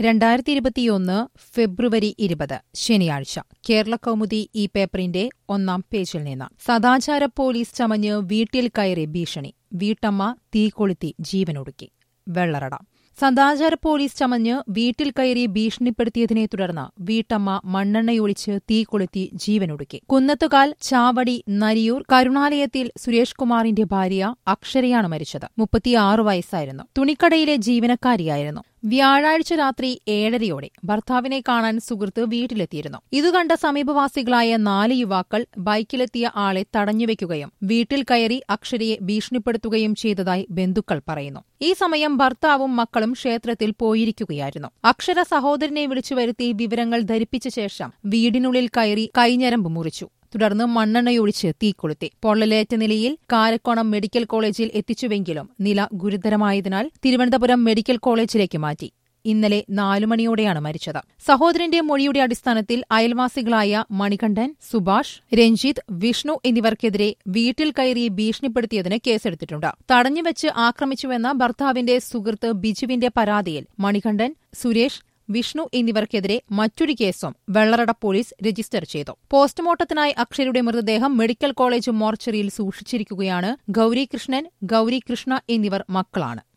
രണ്ടായിരത്തി ഇരുപത്തിയൊന്ന് ഫെബ്രുവരി ഇരുപത് ശനിയാഴ്ച കേരള കൗമുദി ഈ പേപ്പറിന്റെ ഒന്നാം പേജിൽ നിന്ന് സദാചാര പോലീസ് ചമഞ്ഞ് വീട്ടിൽ കയറി ഭീഷണി വീട്ടമ്മ തീ കൊളുത്തി ജീവനൊടുക്കി വെള്ളറട സദാചാര പോലീസ് ചമഞ്ഞ് വീട്ടിൽ കയറി ഭീഷണിപ്പെടുത്തിയതിനെ തുടർന്ന് വീട്ടമ്മ മണ്ണെണ്ണയൊഴിച്ച് തീ കൊളുത്തി ജീവനൊടുക്കി കുന്നത്തുകാൽ ചാവടി നരിയൂർ കരുണാലയത്തിൽ സുരേഷ് കുമാറിന്റെ ഭാര്യ അക്ഷരയാണ് മരിച്ചത് മുപ്പത്തിയാറ് വയസ്സായിരുന്നു തുണിക്കടയിലെ ജീവനക്കാരിയായിരുന്നു വ്യാഴാഴ്ച രാത്രി ഏഴരയോടെ ഭർത്താവിനെ കാണാൻ സുഹൃത്ത് വീട്ടിലെത്തിയിരുന്നു ഇതുകണ്ട സമീപവാസികളായ നാല് യുവാക്കൾ ബൈക്കിലെത്തിയ ആളെ തടഞ്ഞുവെക്കുകയും വീട്ടിൽ കയറി അക്ഷരയെ ഭീഷണിപ്പെടുത്തുകയും ചെയ്തതായി ബന്ധുക്കൾ പറയുന്നു ഈ സമയം ഭർത്താവും മക്കളും ക്ഷേത്രത്തിൽ പോയിരിക്കുകയായിരുന്നു അക്ഷര സഹോദരനെ വിളിച്ചു വരുത്തി വിവരങ്ങൾ ധരിപ്പിച്ച ശേഷം വീടിനുള്ളിൽ കയറി കൈഞ്ഞരമ്പ് മുറിച്ചു തുടർന്ന് മണ്ണെണ്ണയൊഴിച്ച് തീ കൊളുത്തി പൊള്ളലേറ്റ നിലയിൽ കാരക്കോണം മെഡിക്കൽ കോളേജിൽ എത്തിച്ചുവെങ്കിലും നില ഗുരുതരമായതിനാൽ തിരുവനന്തപുരം മെഡിക്കൽ കോളേജിലേക്ക് മാറ്റി ഇന്നലെ നാലു മണിയോടെയാണ് മരിച്ചത് സഹോദരന്റെ മൊഴിയുടെ അടിസ്ഥാനത്തിൽ അയൽവാസികളായ മണികണ്ഠൻ സുഭാഷ് രഞ്ജിത്ത് വിഷ്ണു എന്നിവർക്കെതിരെ വീട്ടിൽ കയറി ഭീഷണിപ്പെടുത്തിയതിന് കേസെടുത്തിട്ടുണ്ട് തടഞ്ഞുവെച്ച് ആക്രമിച്ചുവെന്ന ഭർത്താവിന്റെ സുഹൃത്ത് ബിജുവിന്റെ പരാതിയിൽ മണികണ്ഠൻ സുരേഷ് വിഷ്ണു എന്നിവർക്കെതിരെ മറ്റൊരു കേസും വെള്ളറട പോലീസ് രജിസ്റ്റർ ചെയ്തു പോസ്റ്റ്മോർട്ടത്തിനായി അക്ഷരയുടെ മൃതദേഹം മെഡിക്കൽ കോളേജ് മോർച്ചറിയിൽ സൂക്ഷിച്ചിരിക്കുകയാണ് ഗൌരികൃഷ്ണൻ ഗൌരികൃഷ്ണ എന്നിവർ മക്കളാണ്